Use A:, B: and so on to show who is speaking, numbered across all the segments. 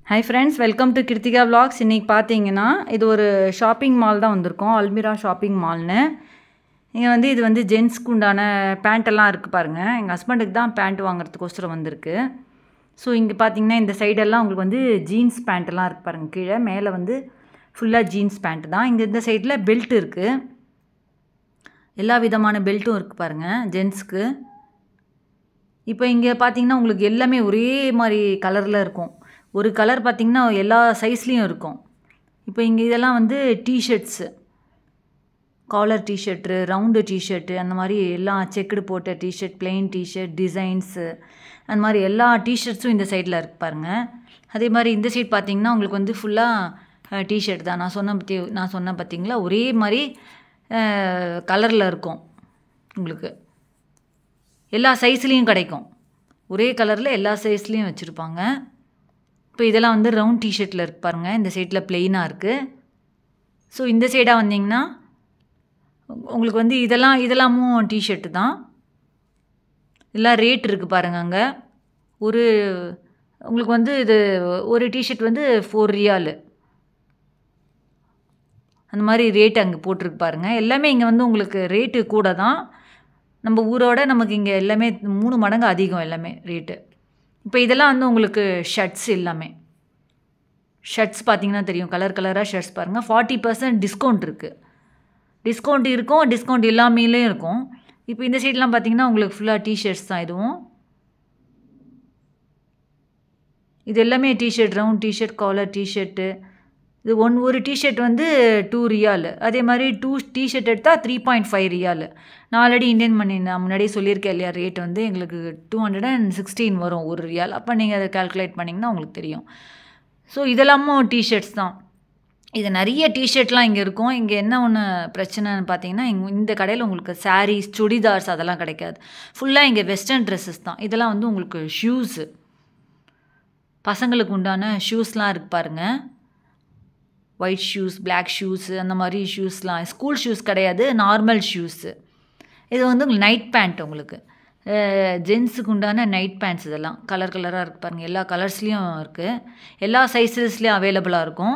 A: hi friends welcome to Krithika vlogs இன்றைக்கி பார்த்தீங்கன்னா இது ஒரு ஷாப்பிங் மால் தான் வந்திருக்கோம் அல்மிரா ஷாப்பிங் மால்னு இங்கே வந்து இது வந்து ஜென்ஸ்க்கு உண்டான பேண்ட்டெல்லாம் இருக்குது பாருங்கள் எங்கள் ஹஸ்பண்டுக்கு தான் பேண்ட் வாங்குறதுக்கோசரம் வந்திருக்கு ஸோ இங்கே பார்த்தீங்கன்னா இந்த சைடெல்லாம் உங்களுக்கு வந்து ஜீன்ஸ் பேண்ட்டெல்லாம் இருக்குது பாருங்கள் கீழே மேலே வந்து ஃபுல்லாக ஜீன்ஸ் பேண்ட் தான் இங்கே இந்த சைடில் பெல்ட் இருக்குது எல்லா விதமான பெல்ட்டும் இருக்குது பாருங்கள் ஜென்ஸ்க்கு இப்போ இங்கே பார்த்தீங்கன்னா உங்களுக்கு எல்லாமே ஒரே மாதிரி கலரில் இருக்கும் ஒரு கலர் பார்த்தீங்கன்னா எல்லா சைஸ்லேயும் இருக்கும் இப்போ இங்கே இதெல்லாம் வந்து T-shirts collar T-shirt round T-shirt அந்த மாதிரி எல்லாம் செக்குடு போட்ட டிஷர்ட் பிளெயின் டிஷர்ட் டிசைன்ஸு அந்த மாதிரி எல்லா டிஷர்ட்ஸும் இந்த சைடில் இருக்கு பாருங்கள் அதே மாதிரி இந்த சைட் பார்த்தீங்கன்னா உங்களுக்கு வந்து ஃபுல்லாக டிஷர்ட் தான் நான் சொன்ன பற்றி நான் சொன்னேன் பார்த்தீங்களா ஒரே மாதிரி கலரில் இருக்கும் உங்களுக்கு எல்லா சைஸ்லேயும் கிடைக்கும் ஒரே கலரில் எல்லா சைஸ்லேயும் வச்சுருப்பாங்க இப்போ இதெல்லாம் வந்து ரவுண்ட் டிஷர்ட்டில் இருக்கு பாருங்கள் இந்த சைடில் ப்ளெயினாக இருக்குது ஸோ இந்த சைடாக வந்தீங்கன்னா உங்களுக்கு வந்து இதெல்லாம் இதெல்லாமும் டிஷர்ட்டு தான் எல்லாம் ரேட் இருக்குது பாருங்கள் அங்கே ஒரு உங்களுக்கு வந்து இது ஒரு டிஷர்ட் வந்து ஃபோர் ரியாலு அந்த மாதிரி ரேட் அங்கே போட்டிருக்கு பாருங்கள் எல்லாமே இங்கே வந்து உங்களுக்கு ரேட்டு கூட தான் நம்ம ஊரோட நமக்கு இங்கே எல்லாமே மூணு மடங்கு அதிகம் எல்லாமே ரேட்டு இப்போ இதெல்லாம் வந்து உங்களுக்கு ஷர்ட்ஸ் எல்லாமே ஷர்ட்ஸ் பார்த்தீங்கன்னா தெரியும் கலர் கலராக ஷர்ட்ஸ் பாருங்கள் ஃபார்ட்டி பர்சன்ட் டிஸ்கவுண்ட் இருக்குது டிஸ்கவுண்ட் இருக்கும் டிஸ்கவுண்ட் இல்லாமலேயும் இருக்கும் இப்போ இந்த சைட்லாம் பார்த்தீங்கன்னா உங்களுக்கு ஃபுல்லாக டிஷர்ட்ஸ் தான் இதுவும் இது எல்லாமே T-shirt round T-shirt collar T-shirt இது ஒன் ஒரு டிஷர்ட் வந்து டூ ரியால் அதே மாதிரி டூ டிஷர்ட் எடுத்தால் த்ரீ பாயிண்ட் ஃபைவ் ரியால் நான் ஆல்ரெடி இந்தியன் மணி நான் முன்னாடியே சொல்லியிருக்கேன் இல்லையா ரேட் வந்து எங்களுக்கு டூ ஹண்ட்ரட் அண்ட் சிக்ஸ்டீன் வரும் ஒரு ரியால் அப்போ நீங்கள் அதை கால்குலேட் பண்ணிங்கன்னா உங்களுக்கு தெரியும் ஸோ இதெல்லாமும் டிஷர்ட்ஸ் தான் இது நிறைய டிஷர்ட்லாம் இங்கே இருக்கும் இங்கே என்ன ஒன்று பிரச்சனைன்னு பார்த்தீங்கன்னா இங்கே இந்த கடையில் உங்களுக்கு சாரீஸ் சுடிதார்ஸ் அதெல்லாம் கிடைக்காது ஃபுல்லாக இங்கே வெஸ்டர்ன் ட்ரெஸ்ஸஸ் தான் இதெல்லாம் வந்து உங்களுக்கு ஷூஸு பசங்களுக்கு உண்டான ஷூஸ்லாம் இருக்குது பாருங்கள் ஒயிட் ஷூஸ் பிளாக் ஷூஸு அந்த மாதிரி ஷூஸ்லாம் ஸ்கூல் ஷூஸ் கிடையாது நார்மல் ஷூஸு இது வந்து உங்களுக்கு நைட் பேண்ட் உங்களுக்கு ஜென்ஸுக்கு உண்டான நைட் பேண்ட்ஸ் இதெல்லாம் கலர் கலராக இருக்குது பாருங்கள் எல்லா கலர்ஸ்லேயும் இருக்குது எல்லா சைஸஸ்லேயும் அவைலபிளாக இருக்கும்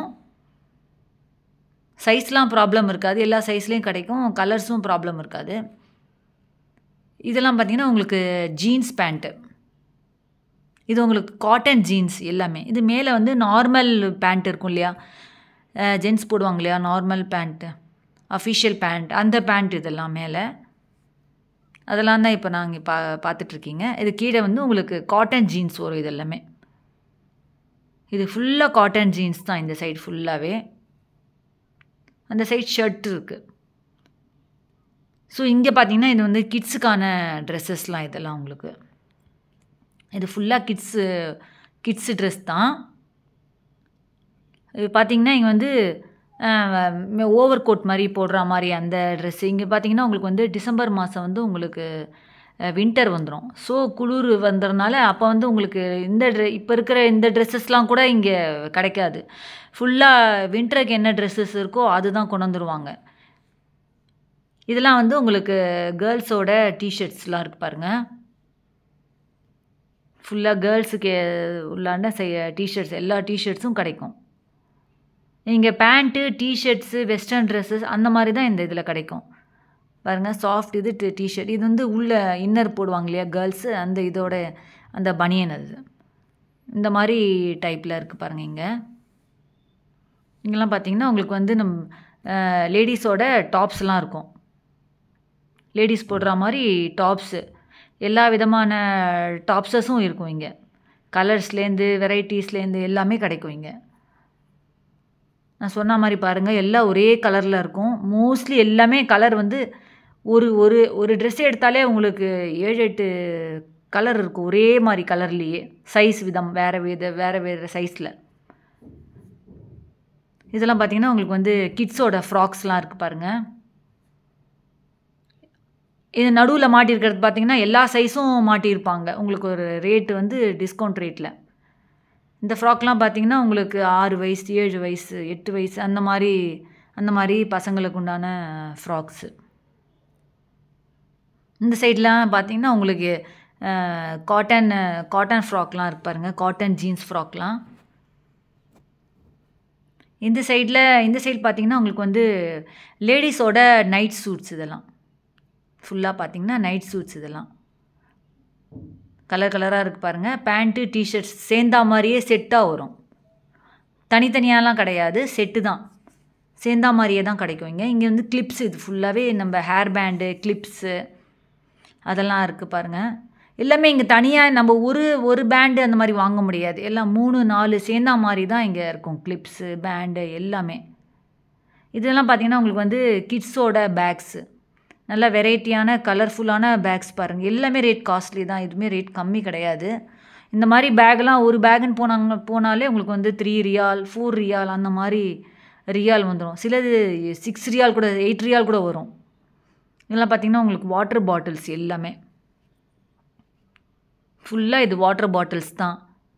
A: சைஸ்லாம் ப்ராப்ளம் இருக்காது எல்லா சைஸ்லேயும் கிடைக்கும் கலர்ஸும் ப்ராப்ளம் இருக்காது இதெல்லாம் பார்த்திங்கன்னா உங்களுக்கு ஜீன்ஸ் பேண்ட்டு இது உங்களுக்கு காட்டன் ஜீன்ஸ் எல்லாமே இது மேலே வந்து நார்மல் பேண்ட் இருக்கும் இல்லையா ஜென்ஸ் போடுவாங்க இல்லையா நார்மல் பேண்ட்டு அஃபிஷியல் பேண்ட் அந்த பேண்ட் இதெல்லாம் மேலே அதெல்லாம் தான் இப்போ நாங்கள் பா பார்த்துட்ருக்கீங்க இது கீழே வந்து உங்களுக்கு காட்டன் ஜீன்ஸ் வரும் இது எல்லாமே இது ஃபுல்லாக காட்டன் ஜீன்ஸ் தான் இந்த சைடு ஃபுல்லாகவே அந்த சைட் ஷர்ட் இருக்குது ஸோ இங்கே பார்த்தீங்கன்னா இது வந்து கிட்ஸுக்கான ட்ரெஸ்ஸஸ்லாம் இதெல்லாம் உங்களுக்கு இது ஃபுல்லாக கிட்ஸு கிட்ஸு ட்ரெஸ் தான் இது பார்த்திங்கன்னா இங்கே வந்து ஓவர் கோட் மாதிரி போடுற மாதிரி அந்த ட்ரெஸ்ஸு இங்கே பார்த்தீங்கன்னா உங்களுக்கு வந்து டிசம்பர் மாதம் வந்து உங்களுக்கு வின்டர் வந்துடும் ஸோ குளிர் வந்துடுறனால அப்போ வந்து உங்களுக்கு இந்த ட்ரெ இப்போ இருக்கிற இந்த ட்ரெஸ்ஸஸ்லாம் கூட இங்கே கிடைக்காது ஃபுல்லாக வின்டருக்கு என்ன ட்ரெஸ்ஸஸ் இருக்கோ அதுதான் கொண்டு வந்துருவாங்க இதெல்லாம் வந்து உங்களுக்கு கேர்ள்ஸோட டிஷர்ட்ஸ்லாம் இருக்குது பாருங்கள் ஃபுல்லாக கேர்ள்ஸுக்கு உள்ளாண்ட செய்ய டிஷர்ட்ஸ் எல்லா டிஷர்ட்ஸும் கிடைக்கும் நீங்கள் பேண்ட்டு டிஷர்ட்ஸு வெஸ்டர்ன் ட்ரெஸ்ஸஸ் அந்த மாதிரி தான் இந்த இதில் கிடைக்கும் பாருங்கள் சாஃப்ட் இது டிஷர்ட் இது வந்து உள்ள இன்னர் போடுவாங்க இல்லையா கேர்ள்ஸு அந்த இதோட அந்த பனியன் அது இந்த மாதிரி டைப்பில் இருக்குது பாருங்கள் இங்கே இங்கெல்லாம் பார்த்தீங்கன்னா உங்களுக்கு வந்து நம் லேடிஸோட டாப்ஸ்லாம் இருக்கும் லேடிஸ் போடுற மாதிரி டாப்ஸு எல்லா விதமான டாப்ஸஸும் இருக்கும் இங்கே கலர்ஸ்லேருந்து வெரைட்டிஸ்லேருந்து எல்லாமே கிடைக்கும் இங்கே நான் சொன்ன மாதிரி பாருங்கள் எல்லாம் ஒரே கலரில் இருக்கும் மோஸ்ட்லி எல்லாமே கலர் வந்து ஒரு ஒரு ஒரு ட்ரெஸ் எடுத்தாலே உங்களுக்கு ஏழு எட்டு கலர் இருக்கும் ஒரே மாதிரி கலர்லேயே சைஸ் விதம் வேறு வித வேறு வேறு சைஸில் இதெல்லாம் பார்த்திங்கன்னா உங்களுக்கு வந்து கிட்ஸோட ஃப்ராக்ஸ்லாம் இருக்குது பாருங்கள் இது நடுவில் மாட்டியிருக்கிறது பார்த்திங்கன்னா எல்லா சைஸும் மாட்டியிருப்பாங்க உங்களுக்கு ஒரு ரேட்டு வந்து டிஸ்கவுண்ட் ரேட்டில் இந்த ஃப்ராக்லாம் பார்த்திங்கன்னா உங்களுக்கு ஆறு வயசு ஏழு வயசு எட்டு வயசு அந்த மாதிரி அந்த மாதிரி பசங்களுக்கு உண்டான ஃப்ராக்ஸு இந்த சைட்லாம் பார்த்திங்கன்னா உங்களுக்கு காட்டன் காட்டன் ஃப்ராக்லாம் இருக்கு பாருங்கள் காட்டன் ஜீன்ஸ் ஃப்ராக்லாம் இந்த சைடில் இந்த சைடு பார்த்தீங்கன்னா உங்களுக்கு வந்து லேடிஸோட நைட் சூட்ஸ் இதெல்லாம் ஃபுல்லாக பார்த்தீங்கன்னா நைட் சூட்ஸ் இதெல்லாம் கலர் கலராக இருக்குது பாருங்கள் பேண்ட்டு டிஷர்ட்ஸ் சேர்ந்தா மாதிரியே செட்டாக வரும் தனித்தனியாலாம் கிடையாது செட்டு தான் சேர்ந்தா மாதிரியே தான் கிடைக்கும் இங்கே இங்கே வந்து கிளிப்ஸ் இது ஃபுல்லாகவே நம்ம ஹேர் பேண்டு கிளிப்ஸு அதெல்லாம் இருக்குது பாருங்கள் எல்லாமே இங்கே தனியாக நம்ம ஒரு ஒரு பேண்டு அந்த மாதிரி வாங்க முடியாது எல்லாம் மூணு நாலு சேர்ந்தா மாதிரி தான் இங்கே இருக்கும் கிளிப்ஸு பேண்டு எல்லாமே இதெல்லாம் பார்த்திங்கன்னா உங்களுக்கு வந்து கிட்ஸோட பேக்ஸு நல்ல வெரைட்டியான கலர்ஃபுல்லான பேக்ஸ் பாருங்கள் எல்லாமே ரேட் காஸ்ட்லி தான் எதுவுமே ரேட் கம்மி கிடையாது இந்த மாதிரி பேக்லாம் ஒரு பேக்குன்னு போனாங்க போனாலே உங்களுக்கு வந்து த்ரீ ரியால் ஃபோர் ரியால் அந்த மாதிரி ரியால் வந்துடும் சிலது சிக்ஸ் ரியால் கூட எயிட் ரியால் கூட வரும் இதெல்லாம் பார்த்திங்கன்னா உங்களுக்கு வாட்டர் பாட்டில்ஸ் எல்லாமே ஃபுல்லாக இது வாட்டர் பாட்டில்ஸ் தான்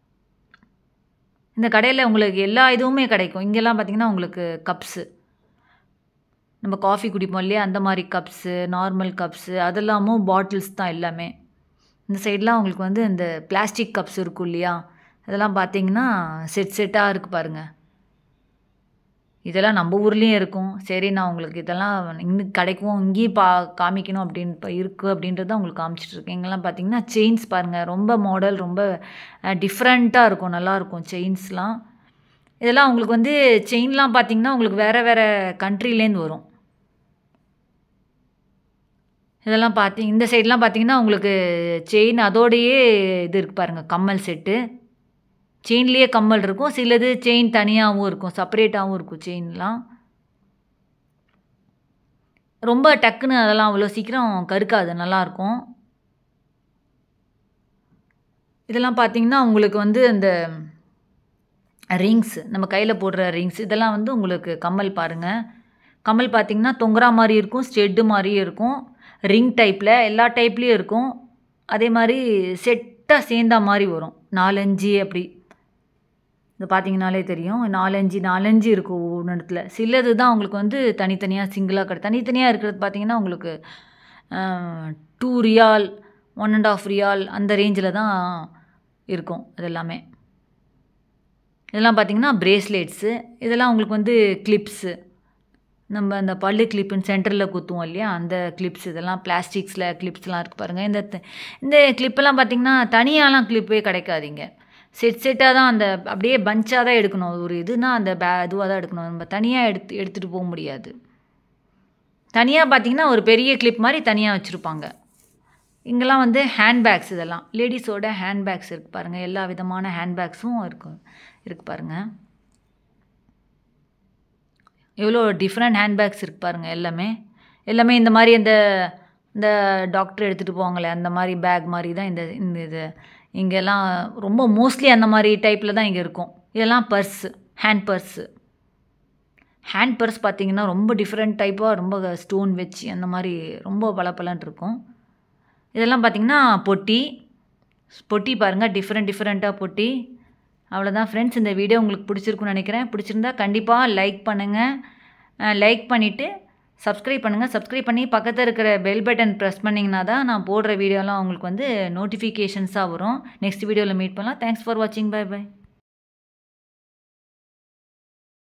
A: இந்த கடையில் உங்களுக்கு எல்லா இதுவுமே கிடைக்கும் இங்கெல்லாம் பார்த்திங்கன்னா உங்களுக்கு கப்ஸு நம்ம காஃபி குடிப்போம் இல்லையா அந்த மாதிரி கப்ஸு நார்மல் கப்ஸு அதெல்லாமும் பாட்டில்ஸ் தான் எல்லாமே இந்த சைட்லாம் உங்களுக்கு வந்து இந்த பிளாஸ்டிக் கப்ஸ் இருக்கும் இல்லையா அதெல்லாம் பார்த்தீங்கன்னா செட் செட்டாக இருக்குது பாருங்கள் இதெல்லாம் நம்ம ஊர்லேயும் இருக்கும் சரி நான் உங்களுக்கு இதெல்லாம் இன்னும் கிடைக்கும் இங்கேயும் பா காமிக்கணும் அப்படின்னு இப்போ இருக்குது அப்படின்றத உங்களுக்கு காமிச்சிட்ருக்கேன் இங்கெல்லாம் பார்த்தீங்கன்னா செயின்ஸ் பாருங்கள் ரொம்ப மாடல் ரொம்ப டிஃப்ரெண்ட்டாக இருக்கும் நல்லாயிருக்கும் செயின்ஸ்லாம் இதெல்லாம் உங்களுக்கு வந்து செயின்லாம் பார்த்தீங்கன்னா உங்களுக்கு வேறு வேறு கண்ட்ரிலேருந்து வரும் இதெல்லாம் பார்த்தி இந்த சைட்லாம் பார்த்தீங்கன்னா உங்களுக்கு செயின் அதோடையே இது இருக்குது பாருங்கள் கம்மல் செட்டு செயின்லேயே கம்மல் இருக்கும் சிலது செயின் தனியாகவும் இருக்கும் செப்பரேட்டாகவும் இருக்கும் செயின்லாம் ரொம்ப டக்குன்னு அதெல்லாம் அவ்வளோ சீக்கிரம் கருக்காது நல்லாயிருக்கும் இதெல்லாம் பார்த்தீங்கன்னா உங்களுக்கு வந்து அந்த ரிங்ஸ் நம்ம கையில் போடுற ரிங்ஸ் இதெல்லாம் வந்து உங்களுக்கு கம்மல் பாருங்கள் கம்மல் பார்த்தீங்கன்னா தொங்குறா மாதிரி இருக்கும் ஸ்டெட்டு மாதிரியும் இருக்கும் ரிங் டைப்பில் எல்லா டைப்லேயும் இருக்கும் அதே மாதிரி செட்டாக சேர்ந்தா மாதிரி வரும் நாலஞ்சு அப்படி இது பார்த்தீங்கனாலே தெரியும் நாலஞ்சு நாலஞ்சு இருக்கும் ஒவ்வொரு இடத்துல சிலது தான் உங்களுக்கு வந்து தனித்தனியாக சிங்கிளாக கிடை தனித்தனியாக இருக்கிறது பார்த்தீங்கன்னா உங்களுக்கு டூ ரியால் ஒன் அண்ட் ஆஃப் ரியால் அந்த ரேஞ்சில் தான் இருக்கும் இது எல்லாமே இதெல்லாம் பார்த்தீங்கன்னா பிரேஸ்லெட்ஸு இதெல்லாம் உங்களுக்கு வந்து கிளிப்ஸு நம்ம அந்த பல்லு கிளிப்புன்னு சென்டரில் குத்துவோம் இல்லையா அந்த கிளிப்ஸ் இதெல்லாம் பிளாஸ்டிக்ஸில் கிளிப்ஸ்லாம் இருக்குது பாருங்கள் இந்த இந்த கிளிப்பெல்லாம் பார்த்திங்கன்னா தனியாலாம் கிளிப்பே கிடைக்காதீங்க செட் செட்டாக தான் அந்த அப்படியே பஞ்சாக தான் எடுக்கணும் ஒரு இதுனா அந்த பே இதுவாக தான் எடுக்கணும் நம்ம தனியாக எடுத்து எடுத்துகிட்டு போக முடியாது தனியாக பார்த்திங்கன்னா ஒரு பெரிய கிளிப் மாதிரி தனியாக வச்சுருப்பாங்க இங்கெல்லாம் வந்து ஹேண்ட்பேக்ஸ் இதெல்லாம் லேடிஸோட ஹேண்ட்பேக்ஸ் இருக்குது பாருங்கள் எல்லா விதமான ஹேண்ட்பேக்ஸும் இருக்கும் இருக்குது பாருங்கள் எவ்வளோ டிஃப்ரெண்ட் ஹேண்ட்பேக்ஸ் இருக்கு பாருங்கள் எல்லாமே எல்லாமே இந்த மாதிரி இந்த இந்த டாக்டர் எடுத்துகிட்டு போவாங்களே அந்த மாதிரி பேக் மாதிரி தான் இந்த இந்த இது இங்கெல்லாம் ரொம்ப மோஸ்ட்லி அந்த மாதிரி டைப்பில் தான் இங்கே இருக்கும் இதெல்லாம் purse hand purse hand purse பார்த்திங்கன்னா ரொம்ப டிஃப்ரெண்ட் டைப்பாக ரொம்ப ஸ்டோன் வச்சு அந்த மாதிரி ரொம்ப பளபளன்னு இருக்கும் இதெல்லாம் பார்த்திங்கன்னா பொட்டி பொட்டி பாருங்கள் டிஃப்ரெண்ட் டிஃப்ரெண்ட்டாக பொட்டி அவ்வளோதான் ஃப்ரெண்ட்ஸ் இந்த வீடியோ உங்களுக்கு பிடிச்சிருக்குன்னு நினைக்கிறேன் பிடிச்சிருந்தா கண்டிப்பாக லைக் பண்ணுங்கள் லைக் பண்ணிவிட்டு சப்ஸ்கிரைப் பண்ணுங்கள் சப்ஸ்கிரைப் பண்ணி பக்கத்தில் இருக்கிற பெல் பட்டன் ப்ரெஸ் பண்ணிங்கன்னா தான் நான் போடுற வீடியோலாம் உங்களுக்கு வந்து நோட்டிஃபிகேஷன்ஸாக வரும் நெக்ஸ்ட் வீடியோவில் மீட் பண்ணலாம் தேங்க்ஸ் ஃபார் வாட்சிங் பை பை